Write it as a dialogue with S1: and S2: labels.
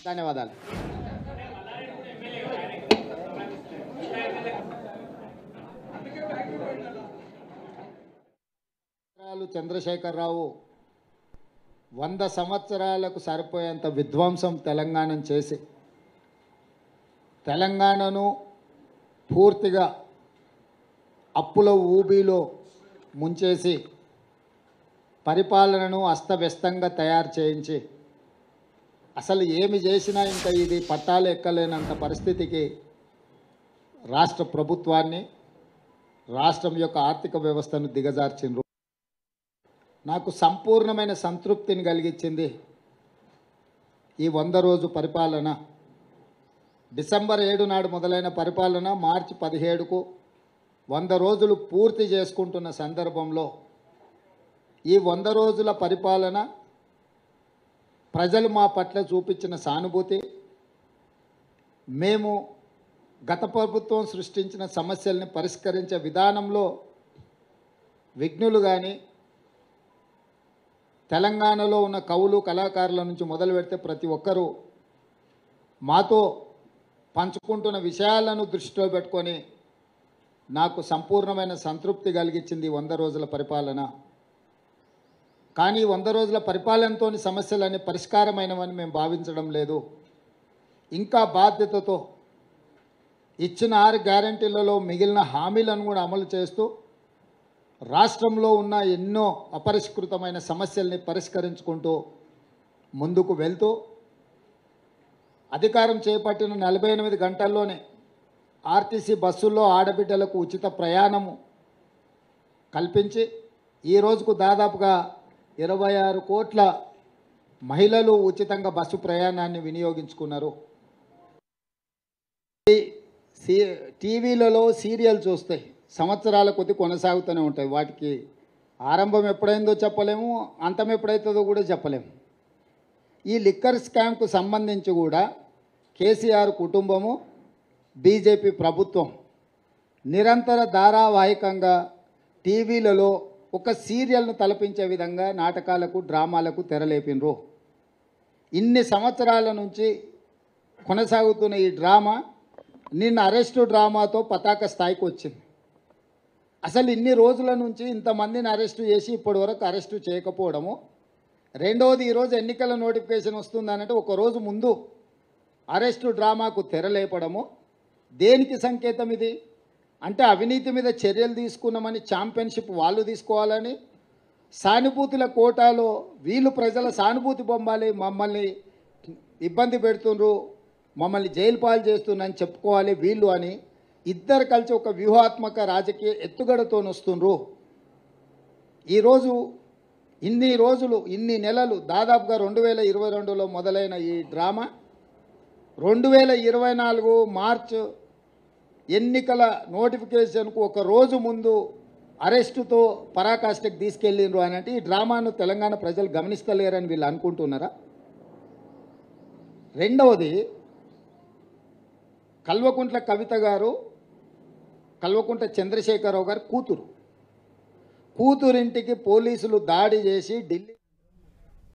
S1: ధన్యవాదాలు సంవత్సరాలు చంద్రశేఖరరావు వంద సంవత్సరాలకు సరిపోయేంత విధ్వంసం తెలంగాణను చేసి తెలంగాణను పూర్తిగా అప్పుల ఊబిలో ముంచేసి పరిపాలనను అస్తవ్యస్తంగా తయారు చేయించి అసలు ఏమి చేసినా ఇంకా ఇది పట్టాలు ఎక్కలేనంత పరిస్థితికి రాష్ట్ర ప్రభుత్వాన్ని రాష్ట్రం యొక్క ఆర్థిక వ్యవస్థను దిగజార్చిండ్రు నాకు సంపూర్ణమైన సంతృప్తిని కలిగించింది ఈ వంద రోజు పరిపాలన డిసెంబర్ ఏడు నాడు మొదలైన పరిపాలన మార్చి పదిహేడుకు వంద రోజులు పూర్తి చేసుకుంటున్న సందర్భంలో ఈ వంద రోజుల పరిపాలన ప్రజలు మా పట్ల చూపించిన సానుభూతి మేము గత ప్రభుత్వం సృష్టించిన సమస్యల్ని పరిష్కరించే విధానంలో విఘ్నులు కానీ తెలంగాణలో ఉన్న కవులు కళాకారుల నుంచి మొదలు పెడితే ప్రతి ఒక్కరూ మాతో పంచుకుంటున్న విషయాలను దృష్టిలో పెట్టుకొని నాకు సంపూర్ణమైన సంతృప్తి కలిగించింది ఈ వంద రోజుల పరిపాలన కానీ ఈ వంద రోజుల పరిపాలనతో సమస్యలన్నీ పరిష్కారమైనవని మేము భావించడం లేదు ఇంకా బాధ్యతతో ఇచ్చిన ఆరు గ్యారంటీలలో మిగిలిన హామీలను కూడా అమలు చేస్తూ రాష్ట్రంలో ఉన్న ఎన్నో అపరిష్కృతమైన సమస్యల్ని పరిష్కరించుకుంటూ ముందుకు వెళ్తూ అధికారం చేపట్టిన నలభై ఎనిమిది గంటల్లోనే ఆర్టీసీ బస్సుల్లో ఆడబిడ్డలకు ఉచిత ప్రయాణము కల్పించి ఈ రోజుకు దాదాపుగా ఇరవై ఆరు కోట్ల మహిళలు ఉచితంగా బస్సు ప్రయాణాన్ని వినియోగించుకున్నారు సీ టీవీలలో సీరియల్ చూస్తాయి సంవత్సరాల కొద్ది కొనసాగుతూనే ఉంటాయి వాటికి ఆరంభం ఎప్పుడైందో చెప్పలేము అంతం ఎప్పుడైతుందో కూడా చెప్పలేము ఈ లిక్కర్ స్కామ్కు సంబంధించి కూడా కేసీఆర్ కుటుంబము బీజేపీ ప్రభుత్వం నిరంతర ధారావాహికంగా టీవీలలో ఒక సీరియల్ను తలపించే విధంగా నాటకాలకు డ్రామాలకు తెరలేపినరు ఇన్ని సంవత్సరాల నుంచి కొనసాగుతున్న ఈ డ్రామా నిన్న అరెస్టు డ్రామాతో పతాక స్థాయికి వచ్చింది అసలు ఇన్ని రోజుల నుంచి ఇంతమందిని అరెస్టు చేసి ఇప్పటి వరకు అరెస్టు చేయకపోవడము రెండవది ఈరోజు ఎన్నికల నోటిఫికేషన్ వస్తుందనంటే ఒక రోజు ముందు అరెస్టు డ్రామాకు తెరలేపడము దేనికి సంకేతం ఇది అంటే అవినీతి మీద చర్యలు తీసుకున్నామని ఛాంపియన్షిప్ వాళ్ళు తీసుకోవాలని సానుభూతుల కోటాలో వీళ్ళు ప్రజల సానుభూతి బొమ్మాలి మమ్మల్ని ఇబ్బంది పెడుతుండ్రు మమ్మల్ని జైలు పాలు చేస్తున్నారని చెప్పుకోవాలి వీళ్ళు అని ఇద్దరు కలిసి ఒక వ్యూహాత్మక రాజకీయ ఎత్తుగడతో వస్తుండ్రు ఈరోజు ఇన్ని రోజులు ఇన్ని నెలలు దాదాపుగా రెండు వేల ఇరవై రెండులో మొదలైన ఈ డ్రామా రెండు వేల ఇరవై నాలుగు మార్చ్ ఎన్నికల నోటిఫికేషన్కు ఒక రోజు ముందు అరెస్టుతో పరాకాష్ఠకి తీసుకెళ్ళిండ్రు అని అంటే ఈ డ్రామాను తెలంగాణ ప్రజలు గమనిస్తలేరని వీళ్ళు అనుకుంటున్నారా రెండవది కల్వకుంట్ల కవిత గారు కల్వకుంట్ల చంద్రశేఖరరావు గారు కూతురు కూతురింటికి పోలీసులు దాడి చేసి ఢిల్లీ